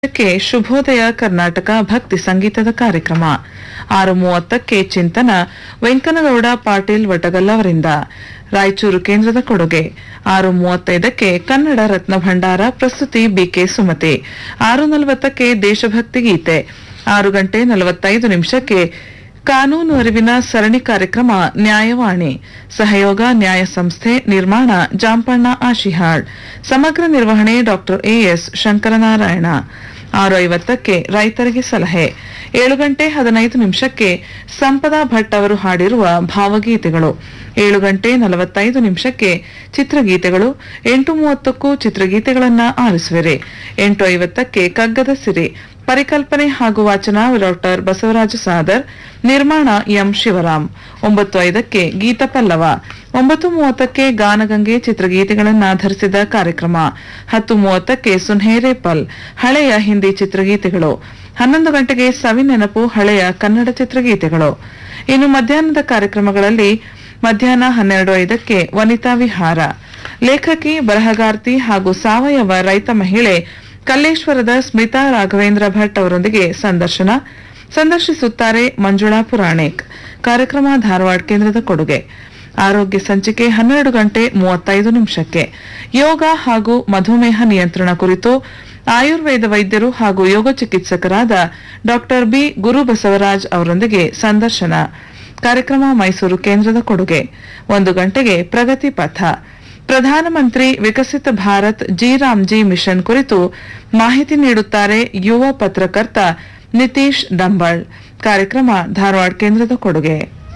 ಕ್ಕೆ ಶುಭೋದಯ ಕರ್ನಾಟಕ ಭಕ್ತಿ ಸಂಗೀತದ ಕಾರ್ಯಕ್ರಮ ಆರು ಮೂವತ್ತಕ್ಕೆ ಚಿಂತನ ವೆಂಕನಗೌಡ ಪಾಟೀಲ್ ವಟಗಲ್ ಅವರಿಂದ ರಾಯಚೂರು ಕೇಂದ್ರದ ಕೊಡುಗೆ ಆರು ಮೂವತ್ತೈದಕ್ಕೆ ಕನ್ನಡ ರತ್ನ ಭಂಡಾರ ಪ್ರಸ್ತುತಿ ಬಿಕೆ ಸುಮತಿ ಆರು ನಲವತ್ತಕ್ಕೆ ದೇಶಭಕ್ತಿ ಗೀತೆ ಆರು ಗಂಟೆ ನಲವತ್ತೈದು ನಿಮಿಷಕ್ಕೆ ಕಾನೂನು ಅರಿವಿನ ಸರಣಿ ಕಾರ್ಯಕ್ರಮ ನ್ಯಾಯವಾಣಿ ಸಹಯೋಗ ನ್ಯಾಯ ಸಂಸ್ಥೆ ನಿರ್ಮಾಣ ಜಾಂಪಣ್ಣ ಆಶಿಹಾಳ್ ಸಮಗ್ರ ನಿರ್ವಹಣೆ ಡಾಕ್ಟರ್ ಎಎಸ್ ಶಂಕರನಾರಾಯಣ ಆರು ಐವತ್ತಕ್ಕೆ ರೈತರಿಗೆ ಸಲಹೆ ಏಳು ಗಂಟೆ ಹದಿನೈದು ನಿಮಿಷಕ್ಕೆ ಸಂಪದಾ ಭಟ್ ಅವರು ಹಾಡಿರುವ ಭಾವಗೀತೆಗಳು ಏಳು ಗಂಟೆ ನಲವತ್ತೈದು ನಿಮಿಷಕ್ಕೆ ಚಿತ್ರಗೀತೆಗಳು ಎಂಟು ಮೂವತ್ತಕ್ಕೂ ಚಿತ್ರಗೀತೆಗಳನ್ನ ಆಲಿಸುವಿರಿ ಎಂಟು ಐವತ್ತಕ್ಕೆ ಕಗ್ಗದ ಸಿರಿ ಪರಿಕಲ್ಪನೆ ಹಾಗೂ ವಾಚನ ಡಾಕ್ಟರ್ ಬಸವರಾಜ ಸಾದರ್ ನಿರ್ಮಾಣ ಎಂ ಶಿವರಾಮ್ ಒಂಬತ್ತು ಐದಕ್ಕೆ ಗೀತ ಪಲ್ಲವ ಒಂಬತ್ತು ಮೂವತ್ತಕ್ಕೆ ಗಾನಗಂಗೆ ಚಿತ್ರಗೀತೆಗಳನ್ನು ಧರಿಸಿದ ಕಾರ್ಯಕ್ರಮ ಹತ್ತು ಮೂವತ್ತಕ್ಕೆ ಸುನ್ಹೇರೆ ಪಲ್ ಹಳೆಯ ಹಿಂದಿ ಚಿತ್ರಗೀತೆಗಳು ಹನ್ನೊಂದು ಗಂಟೆಗೆ ಸವಿ ನೆನಪು ಹಳೆಯ ಕನ್ನಡ ಚಿತ್ರಗೀತೆಗಳು ಇನ್ನು ಮಧ್ಯಾಹ್ನದ ಕಾರ್ಯಕ್ರಮಗಳಲ್ಲಿ ಮಧ್ಯಾಹ್ನ ಹನ್ನೆರಡು ಐದಕ್ಕೆ ವನಿತಾ ವಿಹಾರ ಲೇಖಕಿ ಬರಹಗಾರ್ತಿ ಹಾಗೂ ಸಾವಯವ ರೈತ ಮಹಿಳೆ ಕಲ್ಲೇಶ್ವರದ ಸ್ಮಿತಾ ರಾಘವೇಂದ್ರ ಭಟ್ ಅವರೊಂದಿಗೆ ಸಂದರ್ಶನ ಸಂದರ್ಶಿಸುತ್ತಾರೆ ಮಂಜುಳಾ ಪುರಾಣಿಕ್ ಕಾರ್ಯಕ್ರಮ ಧಾರವಾಡ ಕೇಂದ್ರದ ಕೊಡುಗೆ ಆರೋಗ್ಯ ಸಂಚಿಕೆ ಹನ್ನೆರಡು ಗಂಟೆ ಮೂವತ್ತೈದು ನಿಮಿಷಕ್ಕೆ ಯೋಗ ಹಾಗೂ ಮಧುಮೇಹ ನಿಯಂತ್ರಣ ಕುರಿತು ಆಯುರ್ವೇದ ವೈದ್ಯರು ಹಾಗೂ ಯೋಗ ಚಿಕಿತ್ಸಕರಾದ ಡಾಕ್ಟರ್ ಬಿ ಗುರು ಬಸವರಾಜ್ ಅವರೊಂದಿಗೆ ಸಂದರ್ಶನ ಕಾರ್ಯಕ್ರಮ ಮೈಸೂರು ಕೇಂದ್ರದ ಕೊಡುಗೆ ಒಂದು ಗಂಟೆಗೆ ಪ್ರಗತಿ ಪಥ ಪ್ರಧಾನಮಂತ್ರಿ ವಿಕಸಿತ ಭಾರತ್ ಜಿ ರಾಮ್ಜಿ ಮಿಷನ್ ಕುರಿತು ಮಾಹಿತಿ ನೀಡುತ್ತಾರೆ ಯುವ ಪತ್ರಕರ್ತ ನಿತೀಶ್ ಡಂಬಾಳ್ ಕಾರ್ಯಕ್ರಮ ಧಾರವಾಡ ಕೇಂದ್ರದ ಕೊಡುಗೆ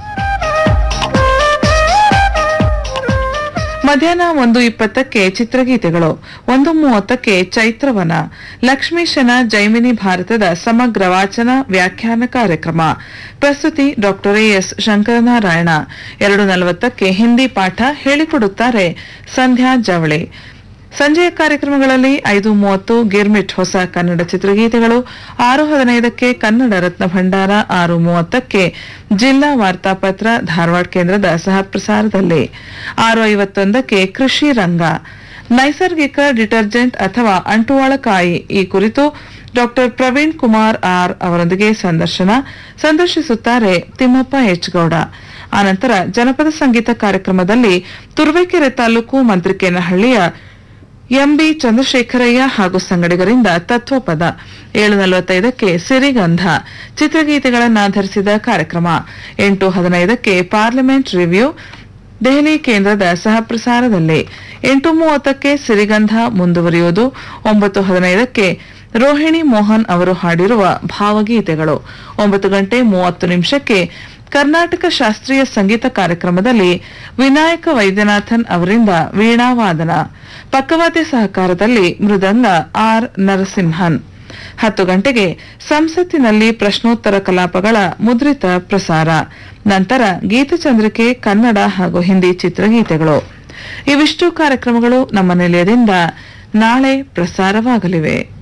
ಮಧ್ಯಾಹ್ನ ಒಂದು ಇಪ್ಪತ್ತಕ್ಕೆ ಚಿತ್ರಗೀತೆಗಳು ಒಂದು ಮೂವತ್ತಕ್ಕೆ ಚೈತ್ರವನ ಲಕ್ಷ್ಮೀಶನ ಜೈಮಿನಿ ಭಾರತದ ಸಮಗ್ರ ವಾಚನ ವ್ಯಾಖ್ಯಾನ ಕಾರ್ಯಕ್ರಮ ಪ್ರಸ್ತುತಿ ಡಾಕ್ಟರ್ ಎಎಸ್ ಶಂಕರನಾರಾಯಣ ಎರಡು ನಲವತ್ತಕ್ಕೆ ಹಿಂದಿ ಪಾಠ ಹೇಳಿಕೊಡುತ್ತಾರೆ ಸಂಧ್ಯಾ ಜವಳಿ ಸಂಜೆಯ ಕಾರ್ಯಕ್ರಮಗಳಲ್ಲಿ ಐದು ಮೂವತ್ತು ಗಿರ್ಮಿಟ್ ಹೊಸ ಕನ್ನಡ ಚಿತ್ರಗೀತೆಗಳು ಆರು ಹದಿನೈದಕ್ಕೆ ಕನ್ನಡ ರತ್ನ ಭಂಡಾರ ಆರು ಮೂವತ್ತಕ್ಕೆ ಜಿಲ್ಲಾ ವಾರ್ತಾಪತ್ರ ಧಾರವಾಡ ಕೇಂದ್ರದ ಸಹ ಪ್ರಸಾರದಲ್ಲಿ ಆರು ಐವತ್ತೊಂದಕ್ಕೆ ಕೃಷಿ ರಂಗ ನೈಸರ್ಗಿಕ ಡಿಟರ್ಜೆಂಟ್ ಅಥವಾ ಅಂಟುವಾಳಕಾಯಿ ಈ ಕುರಿತು ಡಾಕ್ಟರ್ ಪ್ರವೀಣ್ ಕುಮಾರ್ ಆರ್ ಅವರೊಂದಿಗೆ ಸಂದರ್ಶನ ಸಂದರ್ಶಿಸುತ್ತಾರೆ ತಿಮ್ಮಪ್ಪ ಎಚ್ ಗೌಡ ಆನಂತರ ಜನಪದ ಸಂಗೀತ ಕಾರ್ಯಕ್ರಮದಲ್ಲಿ ತುರುವೇಕೆರೆ ತಾಲೂಕು ಮಂತ್ರಿಕೇನಹಳ್ಳಿಯ ಎಂಬಿ ಚಂದ್ರಶೇಖರಯ್ಯ ಹಾಗೂ ಸಂಗಡಿಗರಿಂದ ತತ್ವಪದ ಏಳು ನಲವತ್ತೈದಕ್ಕೆ ಸಿರಿಗಂಧ ಚಿತ್ರಗೀತೆಗಳನ್ನಾಧರಿಸಿದ ಕಾರ್ಯಕ್ರಮ ಎಂಟು ಹದಿನೈದಕ್ಕೆ ಪಾರ್ಲಿಮೆಂಟ್ ರಿವ್ಯೂ ದೆಹಲಿ ಕೇಂದ್ರದ ಸಹ ಪ್ರಸಾರದಲ್ಲಿ ಎಂಟು ಮೂವತ್ತಕ್ಕೆ ಸಿರಿಗಂಧ ಮುಂದುವರಿಯುವುದು ಒಂಬತ್ತು ಹದಿನೈದಕ್ಕೆ ರೋಹಿಣಿ ಮೋಹನ್ ಅವರು ಹಾಡಿರುವ ಭಾವಗೀತೆಗಳು ಒಂಬತ್ತು ಗಂಟೆ ಮೂವತ್ತು ನಿಮಿಷಕ್ಕೆ ಕರ್ನಾಟಕ ಶಾಸ್ತ್ರೀಯ ಸಂಗೀತ ಕಾರ್ಯಕ್ರಮದಲ್ಲಿ ವಿನಾಯಕ ವೈದ್ಯನಾಥನ್ ಅವರಿಂದ ವೀಣಾವಾದನ ಪಕ್ಕವಾದ್ಯ ಸಹಕಾರದಲ್ಲಿ ಮೃದಂಗ ಆರ್ ನರಸಿಂಹನ್ ಹತ್ತು ಗಂಟೆಗೆ ಸಂಸತ್ತಿನಲ್ಲಿ ಪ್ರಶ್ನೋತ್ತರ ಕಲಾಪಗಳ ಮುದ್ರಿತ ಪ್ರಸಾರ ನಂತರ ಗೀತಚಂದ್ರಿಕೆ ಕನ್ನಡ ಹಾಗೂ ಹಿಂದಿ ಚಿತ್ರಗೀತೆಗಳು ಇವಿಷ್ಟು ಕಾರ್ಯಕ್ರಮಗಳು ನಮ್ಮ ನಿಲಯದಿಂದ ನಾಳೆ ಪ್ರಸಾರವಾಗಲಿವೆ